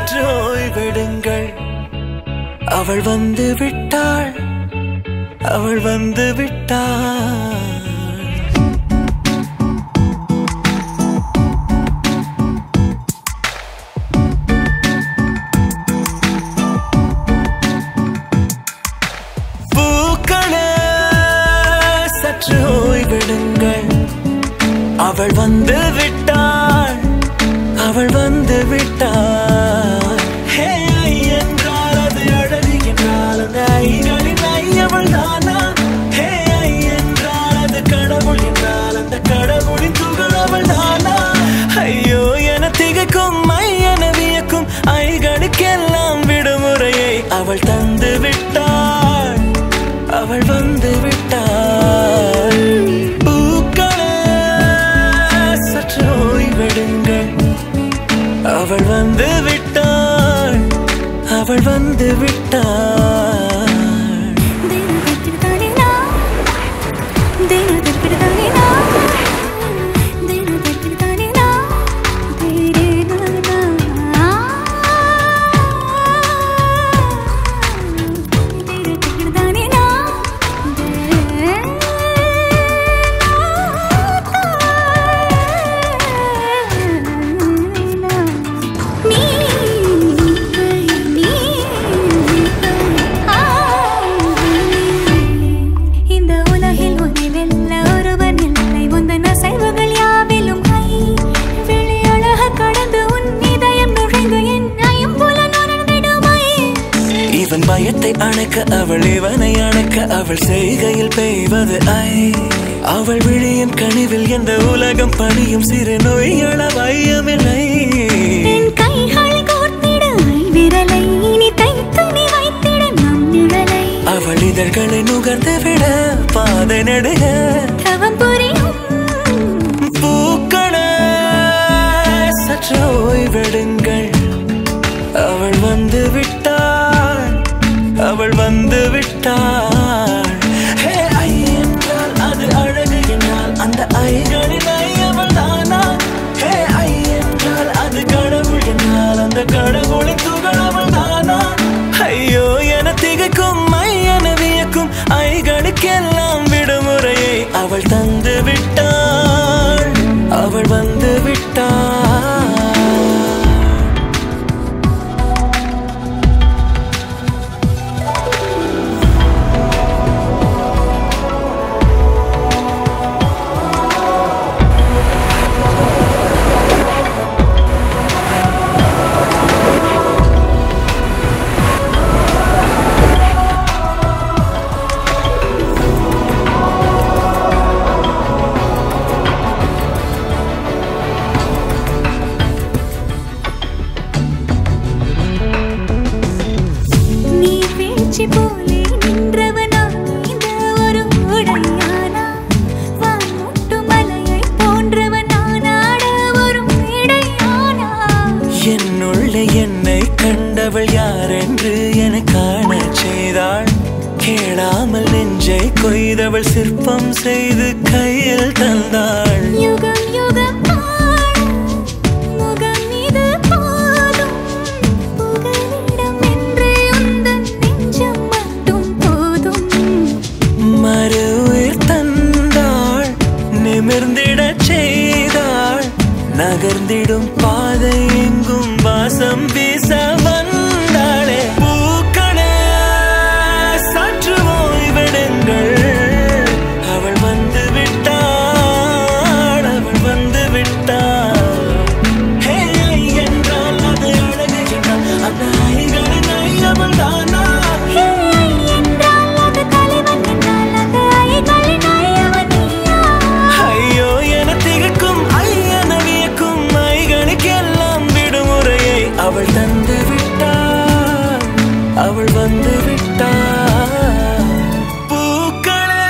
சற்று ஓய்வெடுங்கள் அவள் வந்து விட்டாள் அவள் வந்து விட்டாள் பூக்களே சற்று ஓய்வெடுங்கள் அவள் வந்து விட்டாள் அவள் வந்து விட்டாள் ஹே ஐ என்றால் அது அழகு என்றால் அந்த ஐகளின் ஐ அவள் தானா ஹே ஐ என்றால் அது கடவுள் என்றால் அந்த கடவுளின் துகள் அவள் தானா ஐயோ என திகைக்கும் ஐ என வியக்கும் ஐகளுக்கெல்லாம் விடுமுறையை அவள் தந்து விட்டாள் அவள் வந்து விட்டாள் பூக்களே சற்று ஓய்வெடுங்கள் அவள் வந்து விட்டாள் அவள் வந்து விட்டாள் இந்த உலகில் உன்னை வெல்ல ஒருவன் இல்லை உந்தன் அசைவுகள் யாவிலும் கை வெளி அழக கடந்து உன் இதயம் நுழைந்து என்னையும் புல நுழைந்திடுமை இவன் பயத்தை அணைக்க அவள் இவனை அணைக்க அவள் செய்கையில் பெய்வது ஐ அவள் விழியின் கனிவில் எந்த உலகம் பணியும் சிறு நோய்கள வையமில்லை என் கைகளை கோர்த்திட விரலை இனி தைத்து நீ வைத்திட நம் நிழலை அவள் இதழ்களை நுகர்ந்து விட பாதை நடுக தவம் புரியும் பூக்களே சற்று ஓய்வெடுங்கள் அவள் வந்து விட்டாள் அவள் வந்து விட்டாள் ஹே ஐ என்றால் அது அழகு என்றால் அந்த ஐகளின் ஐ அவள் தானா ஹே ஐ என்றால் அது கடவுள் என்றால் அந்த கடவுளின் துகள் அவள் தானா ஐயோ என திகைக்கும் ஐ என வியக்கும் ஐகளுக்கெல்லாம் விடுமுறையை அவள் தந்து விட்டாள் அவள் வந்து விட்டாள் நீ வீழ்ச்சி போலே நின்றவனா இந்த ஒரு உடையானா வான் முட்டு மலையை போன்றவனானாட ஒரு இடையானா என்னுள்ளே என்னை கண்டவள் யாரென்று என காணச் செய்தாள் கேளாமல் நெஞ்சை கொய்தவள் சிற்பம் செய்து கையில் தந்தாள் யுகம் யுகம் ஆட முகம் இது போதும் புகலிடம் என்று உந்தன் நெஞ்சம் மட்டும் போதும் மறு உயிர் தந்தாள் நிமிர்ந்திடச் செய்தாள் நகர்ந்திடும் பாதை எங்கும் வாசம் வீச வந்தாளே பூக்களே சற்று ஓய்வெடுங்கள் அவள் வந்து விட்டாள் அவள் வந்து விட்டாள் ஹே ஐ என்றால் அது அழகு என்றால் அந்த ஐகளின் ஐ அவள் தானா ஹேய் என்றால் அது தலைவன் என்றால் அது ஐகளின் ஐயவன் நீயா ஐயோ என திகைக்கும் ஐயன வியக்கும் ஐகளுக்கெல்லாம் விடுமுறையை அவள் தந்து விட்டாள் அவள் வந்து விட்டாள் பூக்களே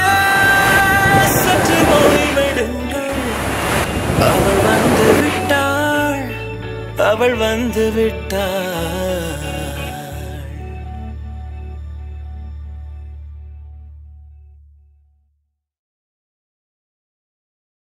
சற்று ஓய்வெடுங்கள் அவள் வந்து விட்டாள் அவள் வந்து விட்டாள்